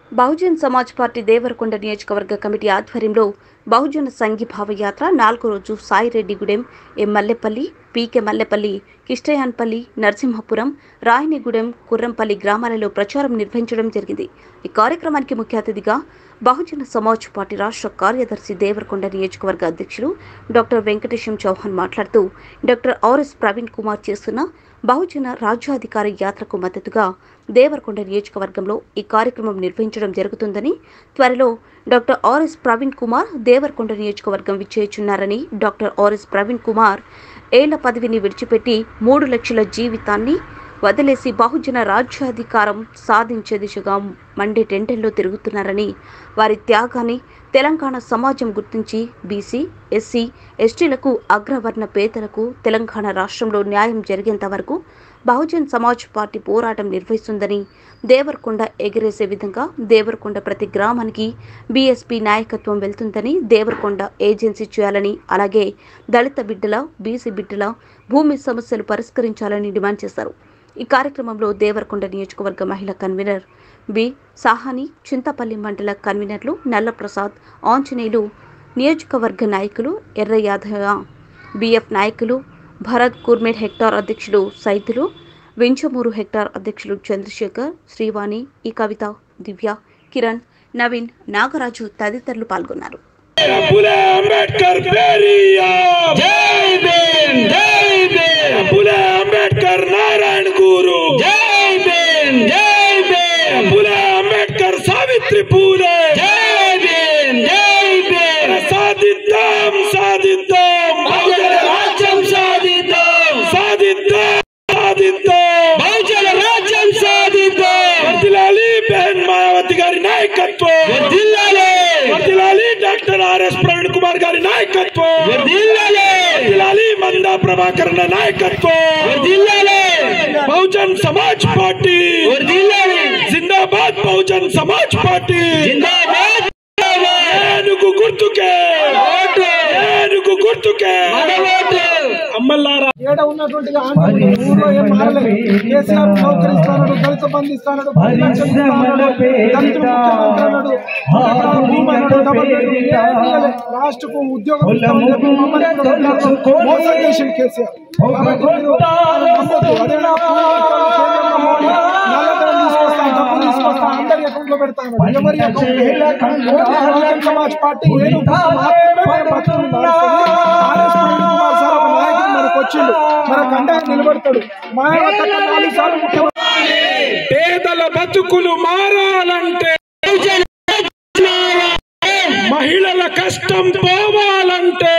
Bahujan Samaj party Devarakonda నియోజకవర్గ committee ఆధ్వర్యంలో బహుజన సంఘీభావ యాత్ర నాలుగో రోజు సాయిరెడ్డిగూడెం ఎం మల్లెపల్లి పీకే మల్లెపల్లి కిష్టయాన్పల్లి నరసింహపురం రాయనిగూడెం కుర్రంపల్లి గ్రామాలలో ప్రచారం నిర్వహించడం జరిగింది ఈ కార్యక్రమానికి ముఖ్య అతిథిగా బహుజన సమాజ్ పార్టీ రాష్ట్ర కార్యదర్శి దేవరకొండ నియోజకవర్గ అధ్యక్షులు డాక్టర్ వెంకటేశం చౌహాన్ మాట్లాడుతూ డాక్టర్ ఆర్ఎస్ ప్రవీణ్ కుమార్ చేస్తున్న బహుజన రాజ్యాధికార యాత్రకు మద్దతుగా దేవరకొండ నియోజకవర్గంలో ఈ కార్యక్రమం నిర్వహించడం జరుగుతుందని త్వరలో డాక్టర్ ఆర్ఎస్ ప్రవీణ్ కుమార్ దేవరకొండ నియోజకవర్గం విచ్చేయుచున్నారని డాక్టర్ ఆర్ఎస్ ప్రవీణ్ కుమార్ ఏళ్ల పదవిని విడిచిపెట్టి మూడు లక్షల జీవితాన్ని వదిలేసి బహుజన రాజ్యాధికారం సాధించే దిశగా మండే టెంటెల్లో తిరుగుతున్నారని వారి త్యాగాన్ని తెలంగాణ సమాజం గుర్తించి బీసీ ఎస్సీ ఎస్టీలకు అగ్రవర్ణ పేదలకు తెలంగాణ రాష్ట్రంలో న్యాయం జరిగేంత వరకు బహుజన్ సమాజ్ పార్టీ పోరాటం నిర్వహిస్తుందని దేవరకొండ ఎగిరేసే విధంగా దేవరకొండ ప్రతి గ్రామానికి బీఎస్పీ నాయకత్వం వెళ్తుందని దేవరకొండ ఏజెన్సీ చేయాలని అలాగే దళిత బిడ్డల బీసీ బిడ్డల భూమి సమస్యలు పరిష్కరించాలని డిమాండ్ చేశారు ఈ కార్యక్రమంలో దేవరకొండ నియోజకవర్గ మహిళా కన్వీనర్ బి సాహాని చింతపల్లి మండల కన్వీనర్లు నల్లప్రసాద్ ఆంజనేయులు నియోజకవర్గ నాయకులు ఎర్ర యాదవ బిఎఫ్ నాయకులు భరత్ కుర్మేర్ హెక్టార్ అధ్యక్షులు సైతులు వెంచమూరు హెక్టార్ అధ్యక్షులు చంద్రశేఖర్ శ్రీవాణి ఈ కవిత దివ్య కిరణ్ నవీన్ నాగరాజు తదితరులు పాల్గొన్నారు फुले आंबेडकर पेरियार జై భీమ్ జై భీమ్ फुले आंबेडकर नारायण गुरु జై భీమ్ జై భీమ్ फुले आंबेडकर सावित्री फुले జై భీమ్ జై భీమ్ సాధిద్దాం సాధిద్దాం బహుజన రాజ్యం సాధిద్దాం సాధిద్దాం సాధిద్దాం బహుజన రాజ్యం సాధిద్దాం వర్దిలాలి బెహన్ మాయావతి గారి నాయకత్వం వర్ధిల్లాలి వర్దిలాలి డాక్టర్ ఆర్ఎస్ ప్రవీణ్ కుమార్ గారి నాయకత్వం వర్ధిల్లాలి వర్దిలాలి మందా ప్రభాకరణ నాయకత్వం వర్ధిల్లాలి బహుజన్ సమాజ్ పార్టీ వర్ధిల్లాలి జిందాబాద్ బహుజన్ సమాజ్ పార్టీ జిందాబాద్ జిందాబాద్ ఏనుగు గుర్తుకే ఓటు ఏనుగు గుర్తుకే మన ఓటు అమ్మల్లారా ఏడ ఉన్నటువంటి ఆంధ్రులు ఊర్లో ఏం మారలేదు కేసీఆర్ నౌకరీ ఇస్తాడు దళిత బంధు ఇస్తాడు పది లక్షలు ఇస్తాడు దళితులు ముఖ్యమంత్రి అన్నాడు ఎకరాల భూమి అన్నాడు డబల్ బెడ్రూమ్ ఏమీ ఇయ్యలే. లాస్ట్ కు ఉద్యోగం ఇస్తామని చెప్పి మమ్మల్ని కూడా వదిలేసి మోసం చేసిండు కేసీఆర్ కాబట్టి మీరు ఆయన నమ్మొద్దు. అదే నా కేంద్రంలో మోడీ నల్లధనం తీసుకొస్తా డబ్బు తీసుకొస్తా అందరి అకౌంట్ లో పెడతాను ఎవరి అకౌంట్ బహుజన్ సమాజ్ పార్టీ ఏను మాత్రమే మేము బతుకుతున్నాం. ఆర్ఎస్ ప్రవీణ్ కుమార్ సార్ ఒక నాయకుడు మనకు వచ్చిండు మనకు అండగా నిలబడతాడు మాయావతి అక్క నాలుగు సార్లు ముఖ్యమంత్రి పేదల బతుకులు మారాలంటే మహిళల కష్టం పోవాలంటే